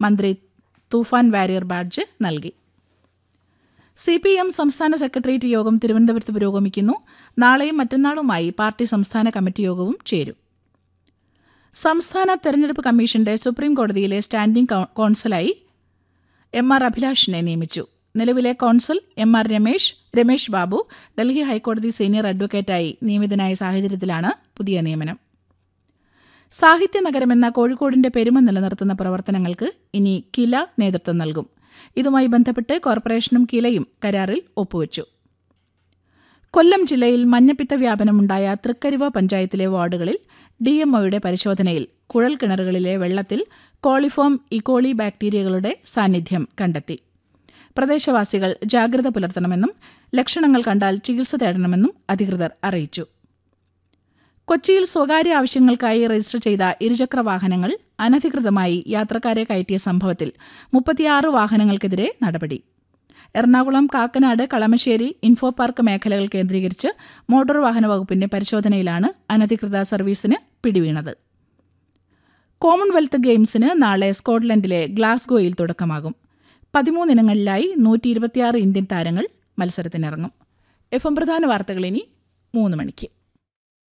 മന്ത്രി തൂഫാൻ warrior badge നൽകി സി പി എം സംസ്ഥാന സെക്രട്ടേറിയറ്റ് യോഗം തിരുവനന്തപുരത്ത് പുരോഗമിക്കുന്നു നാളെയും മറ്റന്നാളുമായി പാർട്ടി സംസ്ഥാന കമ്മിറ്റി യോഗവും ചേരും സംസ്ഥാന തെരഞ്ഞെടുപ്പ് കമ്മീഷന്റെ സുപ്രീം കോടതിയിലെ സ്റ്റാൻഡിംഗ് കൗ- കോൺസലായി എം ആർ അഭിലാഷിനെ നിയമിച്ചു നിലവിലെ counsel M R Ramesh Ramesh Babu Delhi ഹൈക്കോടതി സീനിയർ അഡ്വക്കേറ്റായി നിയമിതനായ സാഹചര്യത്തിലാണ് പുതിയ നിയമനം സാഹിത്യ നഗരമെന്ന കോഴിക്കോടിന്റെ പെരുമ നിലനിർത്തുന്ന പ്രവർത്തനങ്ങൾക്ക് ഇനി കില നേതൃത്വം നൽകും ഇതുമായി ബന്ധപ്പെട്ട് കോർപ്പറേഷനും കിലയും കരാറിൽ ഒപ്പുവച്ചു കൊല്ലം ജില്ലയിൽ മഞ്ഞപ്പിത്ത വ്യാപനമുണ്ടായ തൃക്കരിവ പഞ്ചായത്തിലെ വാർഡുകളിൽ ഡിഎംഒയുടെ പരിശോധനയിൽ കുഴൽ കിണറുകളിലെ വെള്ളത്തിൽ കോളിഫോം ഇക്കോളി ബാക്ടീരിയകളുടെ സാന്നിധ്യം കണ്ടെത്തി പ്രദേശവാസികൾ ജാഗ്രത പുലർത്തണമെന്നും ലക്ഷണങ്ങൾ കണ്ടാൽ ചികിത്സ തേടണമെന്നും അധികൃതർ അറിയിച്ചു കൊച്ചിയിൽ സ്വകാര്യ ആവശ്യങ്ങൾക്കായി രജിസ്റ്റർ ചെയ്ത ഇരുചക്ര വാഹനങ്ങൾ അനധികൃതമായി യാത്രക്കാരെ കയറ്റിയ സംഭവത്തിൽ മുപ്പത്തിയാറ് വാഹനങ്ങൾക്കെതിരെ നടപടി എറണാകുളം കാക്കനാട് കളമശ്ശേരി ഇൻഫോ പാർക്ക് മേഖലകൾ കേന്ദ്രീകരിച്ച് മോട്ടോർ വാഹന വകുപ്പിന്റെ പരിശോധനയിലാണ് അനധികൃത സർവീസിന് പിടിവീണത് കോമൺവെൽത്ത് ഗെയിംസിന് നാളെ സ്കോട്ട്ലൻഡിലെ ഗ്ലാസ്ഗോയിൽ തുടക്കമാകും പതിമൂന്നിനങ്ങളിലായി നൂറ്റി ഇരുപത്തിയാറ് ഇന്ത്യൻ താരങ്ങൾ മത്സരത്തിനിറങ്ങും എഫ് എം പ്രധാന വാർത്തകൾ ഇനി മൂന്ന് മണിക്ക്